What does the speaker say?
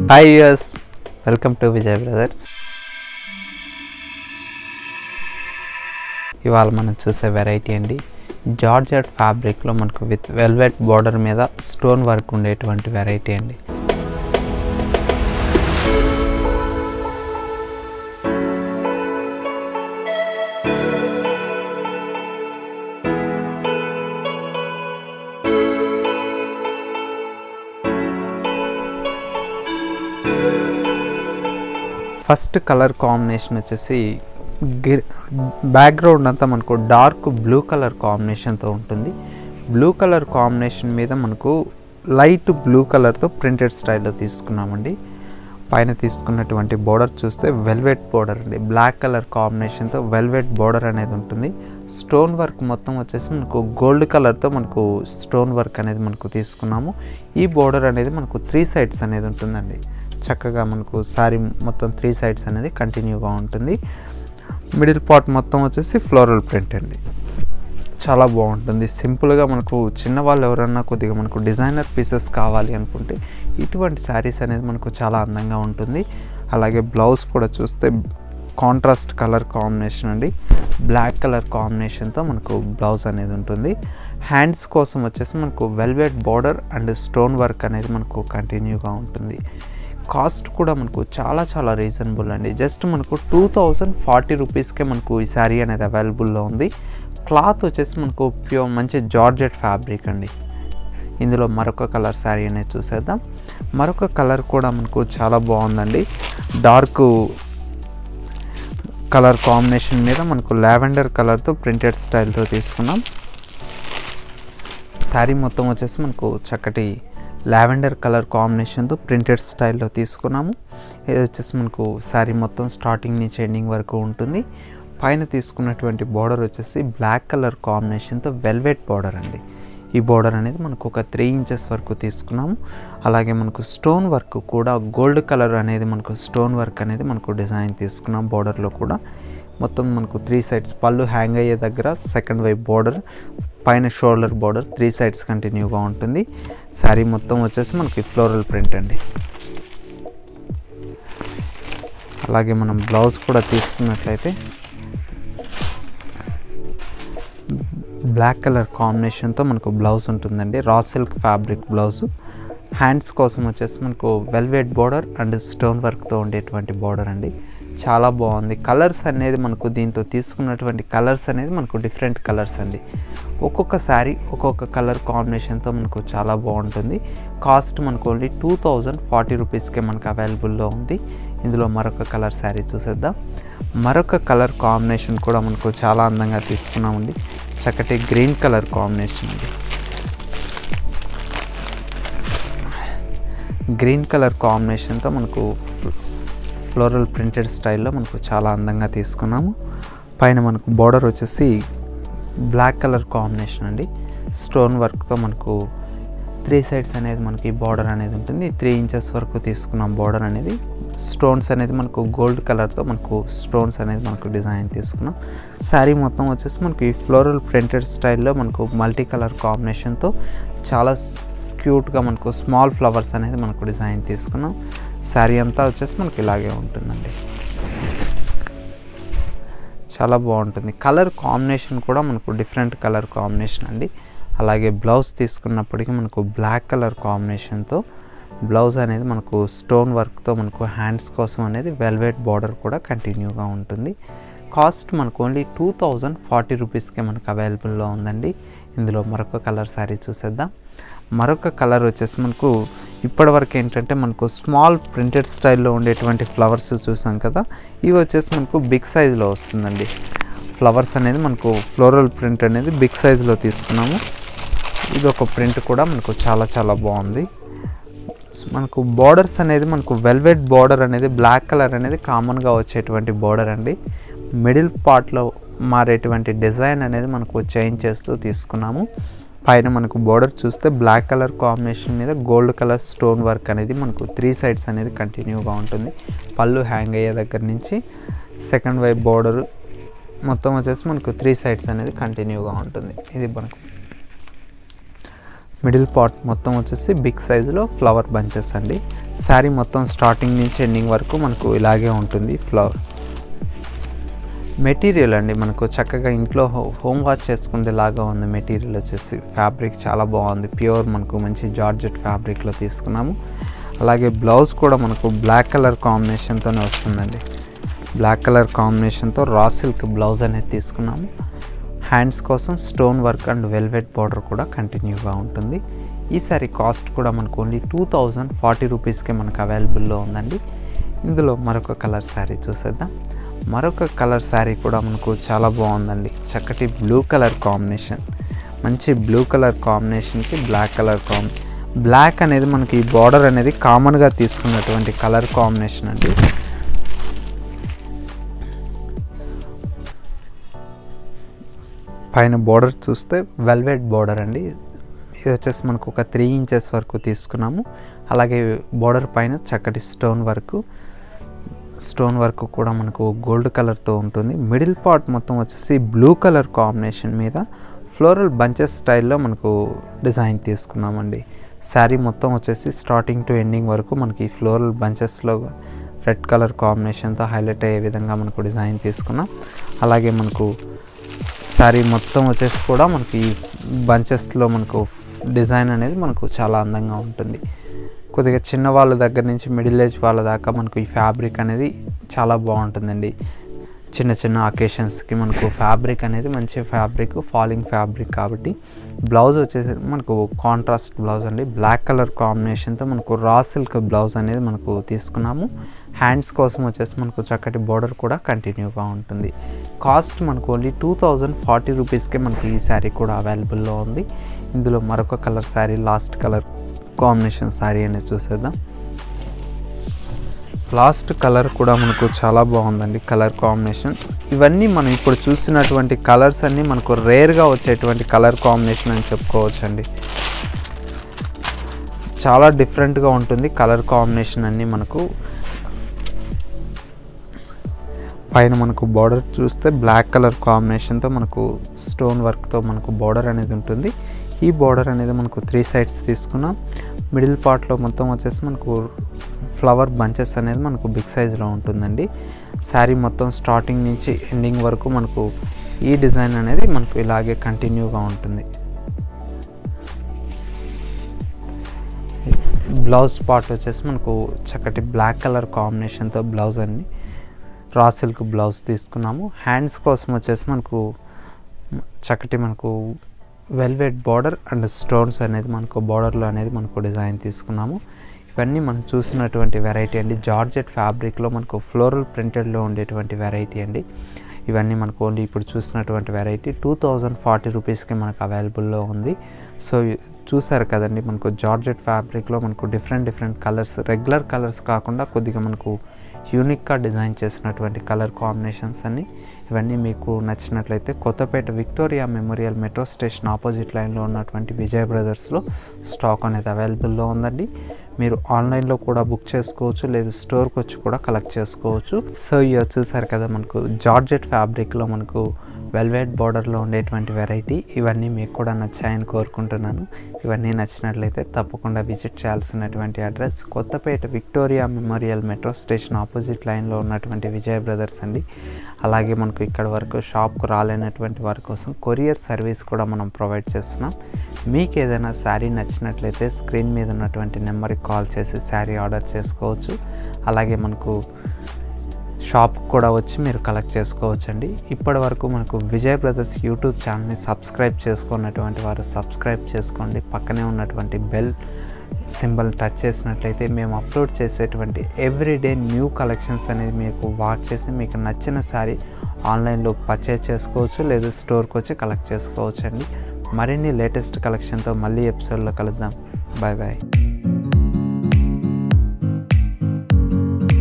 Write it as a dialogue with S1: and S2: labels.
S1: hi us welcome to Vijay brothers ఇవాళ మనం చూసే వెరైటీ అండి జార్జెట్ ఫ్యాబ్రిక్లో మనకు విత్ వెల్వెట్ బార్డర్ మీద స్టోన్ వర్క్ ఉండేటువంటి వెరైటీ అండి ఫస్ట్ కలర్ కాంబినేషన్ వచ్చేసి బ్యాక్గ్రౌండ్ అంతా మనకు డార్క్ బ్లూ కలర్ కాంబినేషన్తో ఉంటుంది బ్లూ కలర్ కాంబినేషన్ మీద మనకు లైట్ బ్లూ కలర్తో ప్రింటెడ్ స్టైల్లో తీసుకున్నామండి పైన తీసుకున్నటువంటి బోర్డర్ చూస్తే వెల్వెట్ బోర్డర్ అండి బ్లాక్ కలర్ కాంబినేషన్తో వెల్వెట్ బోర్డర్ అనేది ఉంటుంది స్టోన్ వర్క్ మొత్తం వచ్చేసి మనకు గోల్డ్ కలర్తో మనకు స్టోన్ వర్క్ అనేది మనకు తీసుకున్నాము ఈ బోర్డర్ అనేది మనకు త్రీ సైడ్స్ అనేది ఉంటుందండి చక్కగా మనకు శారీ మొత్తం త్రీ సైడ్స్ అనేది కంటిన్యూగా ఉంటుంది మిడిల్ పార్ట్ మొత్తం వచ్చేసి ఫ్లోరల్ ప్రింట్ అండి చాలా బాగుంటుంది సింపుల్గా మనకు చిన్నవాళ్ళు ఎవరన్నా కొద్దిగా మనకు డిజైనర్ పీసెస్ కావాలి అనుకుంటే ఇటువంటి శారీస్ అనేది మనకు చాలా అందంగా ఉంటుంది అలాగే బ్లౌజ్ కూడా చూస్తే కాంట్రాస్ట్ కలర్ కాంబినేషన్ అండి బ్లాక్ కలర్ కాంబినేషన్తో మనకు బ్లౌజ్ అనేది ఉంటుంది హ్యాండ్స్ కోసం వచ్చేసి మనకు velvet border and stone work అనేది మనకు కంటిన్యూగా ఉంటుంది కాస్ట్ కూడా మనకు చాలా చాలా రీజనబుల్ అండి జస్ట్ మనకు టూ థౌజండ్ ఫార్టీ రూపీస్కే మనకు ఈ శారీ అనేది అవైలబుల్లో ఉంది క్లాత్ వచ్చేసి మనకు ప్యూర్ మంచి జార్జెట్ ఫ్యాబ్రిక్ అండి ఇందులో మరొక కలర్ శారీ అనేది చూసేద్దాం మరొక కలర్ కూడా మనకు చాలా బాగుందండి డార్క్ కలర్ కాంబినేషన్ మీద మనకు లావెండర్ కలర్తో ప్రింటెడ్ స్టైల్తో తీసుకున్నాం శారీ మొత్తం వచ్చేసి మనకు చక్కటి లావెండర్ కలర్ కాంబినేషన్తో ప్రింటెడ్ స్టైల్లో తీసుకున్నాము ఇది వచ్చేసి మనకు శారీ మొత్తం స్టార్టింగ్ నుంచి ఎండింగ్ వరకు ఉంటుంది పైన తీసుకున్నటువంటి బార్డర్ వచ్చేసి బ్లాక్ కలర్ కాంబినేషన్తో వెల్వెట్ బార్డర్ అండి ఈ బార్డర్ అనేది మనకు ఒక త్రీ ఇంచెస్ వరకు తీసుకున్నాము అలాగే మనకు స్టోన్ వర్క్ కూడా గోల్డ్ కలర్ అనేది మనకు స్టోన్ వర్క్ అనేది మనకు డిజైన్ తీసుకున్నాం బార్డర్లో కూడా మొత్తం మనకు త్రీ సైడ్స్ పళ్ళు హ్యాంగ్ అయ్యే దగ్గర సెకండ్ వైపు బార్డర్ పైన షోల్డర్ బార్డర్ త్రీ సైడ్స్ కంటిన్యూగా ఉంటుంది శారీ మొత్తం వచ్చేసి మనకి ఫ్లోరల్ ప్రింట్ అండి అలాగే మనం బ్లౌజ్ కూడా తీసుకున్నట్లయితే బ్లాక్ కలర్ కాంబినేషన్తో మనకు బ్లౌజ్ ఉంటుందండి raw silk fabric blouse hands కోసం వచ్చేసి మనకు వెల్వెట్ బార్డర్ అండ్ స్టోన్ వర్క్తో ఉండేటువంటి బార్డర్ అండి చాలా బాగుంది కలర్స్ అనేది మనకు దీంతో తీసుకున్నటువంటి కలర్స్ అనేది మనకు డిఫరెంట్ కలర్స్ అండి ఒక్కొక్క శారీ ఒక్కొక్క కలర్ కాంబినేషన్తో మనకు చాలా బాగుంటుంది కాస్ట్ మనకు ఓన్లీ టూ థౌజండ్ ఫార్టీ రూపీస్కే మనకు అవైలబుల్లో ఉంది ఇందులో మరొక కలర్ శారీ చూసేద్దాం మరొక కలర్ కాంబినేషన్ కూడా మనకు చాలా అందంగా తీసుకున్నామండి చక్కటి గ్రీన్ కలర్ కాంబినేషన్ అండి గ్రీన్ కలర్ కాంబినేషన్తో మనకు ఫ్లోరల్ ప్రింటెడ్ స్టైల్లో మనకు చాలా అందంగా తీసుకున్నాము పైన మనకు బార్డర్ వచ్చేసి బ్లాక్ కలర్ కాంబినేషన్ అండి స్టోన్ వర్క్తో మనకు త్రీ సైడ్స్ అనేది మనకి బార్డర్ అనేది ఉంటుంది త్రీ ఇంచెస్ వరకు తీసుకున్నాం బార్డర్ అనేది స్టోన్స్ అనేది మనకు గోల్డ్ కలర్తో మనకు స్టోన్స్ అనేది మనకు డిజైన్ తీసుకున్నాం శారీ మొత్తం వచ్చేసి మనకు ఈ ఫ్లోరల్ ప్రింటెడ్ స్టైల్లో మనకు మల్టీ కలర్ కాంబినేషన్తో చాలా క్యూట్గా మనకు స్మాల్ ఫ్లవర్స్ అనేది మనకు డిజైన్ తీసుకున్నాం శారీ అంతా వచ్చేసి మనకి ఇలాగే ఉంటుందండి చాలా బాగుంటుంది కలర్ కాంబినేషన్ కూడా మనకు డిఫరెంట్ కలర్ కాంబినేషన్ అండి అలాగే బ్లౌజ్ తీసుకున్నప్పటికీ మనకు బ్లాక్ కలర్ కాంబినేషన్తో బ్లౌజ్ అనేది మనకు స్టోన్ వర్క్తో మనకు హ్యాండ్స్ కోసం అనేది వెల్వెట్ బార్డర్ కూడా కంటిన్యూగా ఉంటుంది కాస్ట్ మనకు ఓన్లీ టూ థౌజండ్ ఫార్టీ రూపీస్కే మనకు అవైలబుల్లో ఉందండి ఇందులో మరొక కలర్ శారీ చూసేద్దాం మరొక కలర్ వచ్చేసి మనకు ఇప్పటివరకు ఏంటంటే మనకు స్మాల్ ప్రింటెడ్ స్టైల్లో ఉండేటువంటి ఫ్లవర్స్ చూసాం కదా ఇవి వచ్చేసి మనకు బిగ్ సైజులో వస్తుందండి ఫ్లవర్స్ అనేది మనకు ఫ్లోరల్ ప్రింట్ అనేది బిగ్ సైజులో తీసుకున్నాము ఇది ఒక ప్రింట్ కూడా మనకు చాలా చాలా బాగుంది మనకు బార్డర్స్ అనేది మనకు వెల్వెట్ బార్డర్ అనేది బ్లాక్ కలర్ అనేది కామన్గా వచ్చేటువంటి బార్డర్ అండి మిడిల్ పార్ట్లో మారేటువంటి డిజైన్ అనేది మనకు చేంజ్ చేస్తూ తీసుకున్నాము పైన మనకు బార్డర్ చూస్తే బ్లాక్ కలర్ కాంబినేషన్ మీద గోల్డ్ కలర్ స్టోన్ వర్క్ అనేది మనకు త్రీ సైడ్స్ అనేది కంటిన్యూగా ఉంటుంది పళ్ళు హ్యాంగ్ అయ్యే దగ్గర నుంచి సెకండ్ వైపు బార్డర్ మొత్తం వచ్చేసి మనకు త్రీ సైడ్స్ అనేది కంటిన్యూగా ఉంటుంది ఇది మనకు మిడిల్ పార్ట్ మొత్తం వచ్చేసి బిగ్ సైజులో ఫ్లవర్ బంచెస్ అండి శారీ మొత్తం స్టార్టింగ్ నుంచి ఎండింగ్ వరకు మనకు ఇలాగే ఉంటుంది ఫ్లవర్ మెటీరియల్ అండి మనకు చక్కగా ఇంట్లో హో- హోమ్ వాష్ చేసుకునేలాగా ఉంది మెటీరియల్ వచ్చేసి ఫ్యాబ్రిక్ చాలా బాగుంది ప్యూర్ మనకు మంచి జార్జెట్ ఫ్యాబ్రిక్లో తీసుకున్నాము అలాగే బ్లౌజ్ కూడా మనకు బ్లాక్ కలర్ కాంబినేషన్తోనే వస్తుందండి బ్లాక్ కలర్ కాంబినేషన్తో రా సిల్క్ బ్లౌజ్ అనేది తీసుకున్నాము హ్యాండ్స్ కోసం stone work and velvet border కూడా కంటిన్యూగా ఉంటుంది ఈ సారీ కాస్ట్ కూడా మనకు ఓన్లీ టూ థౌజండ్ ఫార్టీ రూపీస్కే మనకు అవైలబుల్లో ఉందండి ఇందులో మరొక కలర్ శారీ చూసేద్దాం మరొక కలర్ శారీ కూడా మనకు చాలా బాగుందండి చక్కటి బ్లూ కలర్ కాంబినేషన్ మంచి బ్లూ కలర్ కాంబినేషన్కి బ్లాక్ కలర్ కాంబి బ్లాక్ అనేది మనకి ఈ బార్డర్ అనేది కామన్గా తీసుకున్నటువంటి కలర్ కాంబినేషన్ అండి పైన బార్డర్ చూస్తే వెల్వెట్ బార్డర్ అండి ఇది వచ్చేసి మనకు ఒక త్రీ ఇంచెస్ వరకు తీసుకున్నాము అలాగే బార్డర్ పైన చక్కటి స్టోన్ వర్క్ స్టోన్ వర్క్ కూడా మనకు గోల్డ్ కలర్తో ఉంటుంది మిడిల్ పార్ట్ మొత్తం వచ్చేసి బ్లూ కలర్ కాంబినేషన్ మీద ఫ్లోరల్ బంచెస్ స్టైల్లో మనకు డిజైన్ తీసుకున్నామండి శారీ మొత్తం వచ్చేసి స్టార్టింగ్ టు ఎండింగ్ వరకు మనకి ఫ్లోరల్ బంచెస్లో రెడ్ కలర్ కాంబినేషన్తో హైలైట్ అయ్యే విధంగా మనకు డిజైన్ తీసుకున్నాం అలాగే మనకు శారీ మొత్తం వచ్చేసి కూడా మనకి బంచెస్లో మనకు డిజైన్ అనేది మనకు చాలా అందంగా ఉంటుంది కొద్దిగా చిన్న వాళ్ళ దగ్గర నుంచి మిడిల్ ఏజ్ వాళ్ళ దాకా మనకు ఈ ఫ్యాబ్రిక్ అనేది చాలా బాగుంటుందండి చిన్న చిన్న అకేషన్స్కి మనకు ఫ్యాబ్రిక్ అనేది మంచి ఫ్యాబ్రిక్ ఫాలింగ్ ఫ్యాబ్రిక్ కాబట్టి బ్లౌజ్ వచ్చేసి మనకు కాంట్రాస్ట్ బ్లౌజ్ అండి బ్లాక్ కలర్ కాంబినేషన్తో మనకు రా సిల్క్ బ్లౌజ్ అనేది మనకు తీసుకున్నాము హ్యాండ్స్ కోసం వచ్చేసి మనకు చక్కటి బార్డర్ కూడా కంటిన్యూగా ఉంటుంది కాస్ట్ మనకు ఓన్లీ టూ థౌజండ్ ఫార్టీ రూపీస్కే మనకు ఈ శారీ కూడా అవైలబుల్లో ఉంది ఇందులో మరొక colour sari last colour combination sari అనేది చూసేద్దాం లాస్ట్ కలర్ కూడా మనకు చాలా బాగుందండి కలర్ కాంబినేషన్ ఇవన్నీ మనం ఇప్పుడు చూసినటువంటి కలర్స్ అన్నీ మనకు రేర్గా వచ్చేటువంటి కలర్ కాంబినేషన్ అని చెప్పుకోవచ్చండి చాలా డిఫరెంట్గా ఉంటుంది కలర్ కాంబినేషన్ అన్నీ మనకు పైన మనకు బార్డర్ చూస్తే బ్లాక్ కలర్ కాంబినేషన్తో మనకు స్టోన్ వర్క్తో మనకు బార్డర్ అనేది ఉంటుంది ఈ బార్డర్ అనేది మనకు త్రీ సైడ్స్ తీసుకున్నాం మిడిల్ పార్ట్లో మొత్తం వచ్చేసి మనకు ఫ్లవర్ బంచెస్ అనేది మనకు బిగ్ సైజులో ఉంటుందండి శారీ మొత్తం స్టార్టింగ్ నుంచి ఎండింగ్ వరకు మనకు ఈ డిజైన్ అనేది మనకు ఇలాగే కంటిన్యూగా ఉంటుంది బ్లౌజ్ పార్ట్ వచ్చేసి మనకు చక్కటి బ్లాక్ కలర్ కాంబినేషన్తో బ్లౌజ్ అండి రా సిల్క్ బ్లౌజ్ తీసుకున్నాము హ్యాండ్స్ కోసం వచ్చేసి మనకు చక్కటి మనకు వెల్వెట్ బార్డర్ అండ్ స్టోన్స్ అనేది మనకు బార్డర్లో అనేది మనకు డిజైన్ తీసుకున్నాము ఇవన్నీ మనం చూసినటువంటి వెరైటీ అండి జార్జెట్ ఫ్యాబ్రిక్లో మనకు ఫ్లోరల్ ప్రింటెడ్లో ఉండేటువంటి వెరైటీ అండి ఇవన్నీ మనకు ఓన్లీ ఇప్పుడు చూసినటువంటి వెరైటీ టూ థౌజండ్ ఫార్టీ రూపీస్కి మనకు అవైలబుల్లో ఉంది సో చూసారు కదండి మనకు జార్జెట్ ఫ్యాబ్రిక్లో మనకు different different colours regular colours కాకుండా కొద్దిగా మనకు యూనిక్గా డిజైన్ చేసినటువంటి కలర్ కాంబినేషన్స్ అన్ని ఇవన్నీ మీకు నచ్చినట్లయితే Kothapet Victoria Memorial metro station opposite లైన్లో ఉన్నటువంటి విజయ్ బ్రదర్స్లో స్టాక్ అనేది అవైలబుల్లో ఉందండి మీరు ఆన్లైన్లో కూడా బుక్ చేసుకోవచ్చు లేదు స్టోర్కి వచ్చి కూడా కలెక్ట్ చేసుకోవచ్చు సో ఇవి చూసారు కదా మనకు జార్జెట్ ఫ్యాబ్రిక్లో మనకు వెల్వెట్ బార్డర్లో ఉండేటువంటి వెరైటీ ఇవన్నీ మీకు కూడా నచ్చాయని కోరుకుంటున్నాను ఇవన్నీ నచ్చినట్లయితే తప్పకుండా విజిట్ చేయాల్సినటువంటి address Kothapet Victoria Memorial metro station opposite లైన్లో ఉన్నటువంటి విజయ్ బ్రదర్స్ అండి అలాగే మనకు ఇక్కడ వరకు షాప్కు రాలేనటువంటి వారి కోసం కొరియర్ సర్వీస్ కూడా మనం ప్రొవైడ్ చేస్తున్నాం మీకు ఏదైనా శారీ నచ్చినట్లయితే స్క్రీన్ మీద ఉన్నటువంటి నెంబర్కి కాల్ చేసి శారీ ఆర్డర్ చేసుకోవచ్చు అలాగే మనకు షాప్ కూడా వచ్చి మీరు కలెక్ట్ చేసుకోవచ్చండి ఇప్పటి వరకు మనకు విజయ్ బ్రదర్స్ యూట్యూబ్ ఛానల్ని సబ్స్క్రైబ్ చేసుకున్నటువంటి వారు సబ్స్క్రైబ్ చేసుకోండి పక్కనే ఉన్నటువంటి బెల్ సింబల్ టచ్ చేసినట్లయితే మేము అప్లోడ్ చేసేటువంటి ఎవ్రీడే న్యూ కలెక్షన్స్ అనేది మీకు వాచ్ చేసి మీకు నచ్చిన శారీ ఆన్లైన్లో పర్చేజ్ చేసుకోవచ్చు లేదా స్టోర్కి వచ్చి కలెక్ట్ చేసుకోవచ్చు అండి మరిన్ని లేటెస్ట్ కలెక్షన్తో మళ్ళీ ఎపిసోడ్లో కలుద్దాం బాయ్ బాయ్